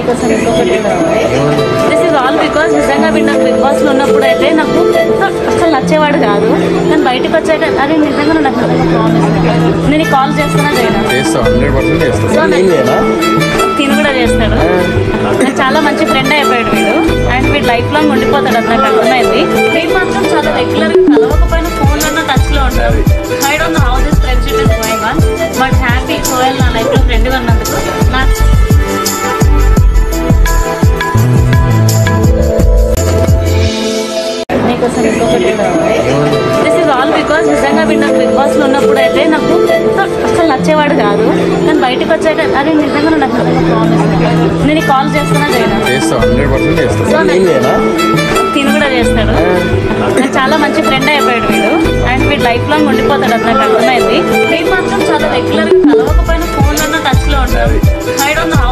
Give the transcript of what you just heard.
మీకోసం ఇంకొకటి this is all because నిజంగా వీడు నాకు బిగ్ బాస్లో ఉన్నప్పుడు అయితే నాకు అసలు నచ్చేవాడు కాదు నేను బయటకు వచ్చాక అరే నిజంగా నువ్వు నాకు ప్రామిస్ నేను కాల్ చేస్తున్నా చేయను చేస్తాం హండ్రెడ్ పర్సెంట్ చేస్తాం సో ఏం చేయనా తిని కూడా చేస్తాడు నాకు చాలా మంచి ఫ్రెండ్ అయిపోయాడు వీడు అండ్ వీడు లైఫ్ లాంగ్ ఉండిపోతాడు అది నాకు అర్థమైంది వీడు మాత్రం చాలా రెగ్యులర్ కలవకపోయినా ఫోన్లో టచ్లో ఉంటాడు I don't know how this friendship is going on but happy సోయల్ నా లైఫ్లో ఫ్రెండ్గా ఉన్నందుకు నాకు మీకోసం ఇంకొకటి దిస్ ఇస్ ఆల్ బికాస్ నిజంగా వీడు నాకు బిగ్ బాస్లో ఉన్నప్పుడు అయితే నాకు అసలు నచ్చేవాడు కాదు కానీ బయటకు వచ్చాక అరే నిజంగా నువ్వు నాకు ప్రామిస్ నేను కాల్ చేస్తున్నా చేయను చేస్తాం హండ్రెడ్ పర్సెంట్ చేస్తాం సో ఏం చేయనా తిని కూడా చేస్తాడు నాకు చాలా మంచి ఫ్రెండ్ అయిపోయాడు వీడు అండ్ వీడు లైఫ్ లాంగ్ ఉండిపోతాడు అది నాకు అర్థమైంది వీడు మాత్రం చాలా రెగ్యులర్ కలవకపోయినా ఫోన్లో టచ్లో ఉంటాడు ఐ డోంట్ నో హౌ